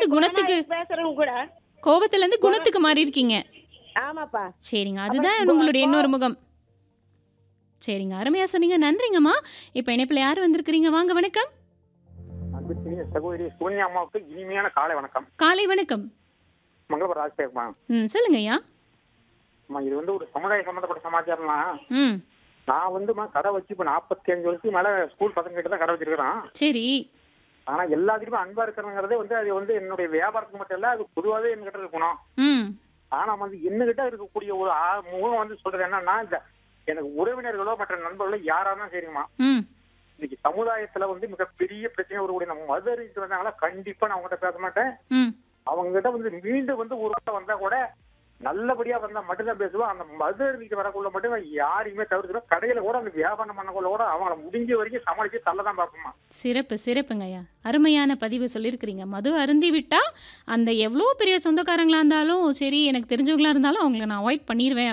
குணத்துக்கு பேசுறவங்க கூட கோபத்துல இருந்து குணத்துக்கு மாறி இருக்கீங்க ஆமாப்பா சரிங்க அதுதான் உங்களுடைய இன்னொரு முகம் சரிங்க அருமையா சொன்னீங்க நன்றிங்கம்மா இப்போ இணைப்பில் யார் வந்திருக்கிறீங்க வாங்க வணக்கம் அன்புக்குரிய சகோதரி சோனியா அம்மாவுக்கு இனிமையான காலை வணக்கம் காலை வணக்கம் மங்களபுரம் ராஜசேகர்மா ம் சொல்லுங்க ஐயா அம்மா இது வந்து ஒரு சமுதாய சம்பந்தப்பட்ட சமாச்சாரம்னா ம் நான் வந்துமா கடை வச்சு இப்போ நாற்பத்தி அஞ்சு வருஷத்துக்கு மேல ஸ்கூல் பசங்க கிட்ட தான் கடை வச்சிருக்கிறேன் சரி ஆனா எல்லாத்துக்குமே அன்பா இருக்கிறங்கிறதே வந்து அது வந்து என்னுடைய வியாபாரத்துக்கு மட்டும் இல்ல அது பொதுவாகவே என்கிட்ட இருக்கணும் ம் ஆனா வந்து என்னகிட்ட இருக்கக்கூடிய ஒரு ஆ- முகம் வந்து சொல்றது என்னன்னா இந்த எனக்கு உறவினர்களோ மற்ற நண்பர்களோ யாரா இருந்தாலும் சரிங்கம்மா ம் இன்னைக்கு சமுதாயத்துல வந்து மிகப்பெரிய பிரச்சனை வரக்கூடிய நம்ம மது அறிவித்து வந்தாங்களா கண்டிப்பா நான் அவங்ககிட்ட பேச மாட்டேன் ம் அவங்க கிட்ட வந்து மீண்டும் வந்து ஒரு வாரம் வந்தா கூட நல்லபடியா வந்தா மட்டும்தான் பேசுவோம் அந்த மது அருந்திட்டு வரக்குள்ள மட்டும் நான் யாரையுமே தவிர்க்கிறோம் கடையில கூட அந்த வியாபாரம் பண்ணக்குள்ள கூட அவங்கள முடிஞ்ச வரைக்கும் சமாளிச்சு தள்ளதான் பார்ப்போமா சிறப்பு சிறப்புங்க ஐயா அருமையான பதிவு சொல்லியிருக்கிறீங்க மது அருந்தி விட்டா அந்த எவ்வளோ பெரிய சொந்தக்காரங்களா இருந்தாலும் சரி எனக்கு தெரிஞ்சவங்களா இருந்தாலும் அவங்கள நான் அவாய்ட் பண்ணிடுவேன்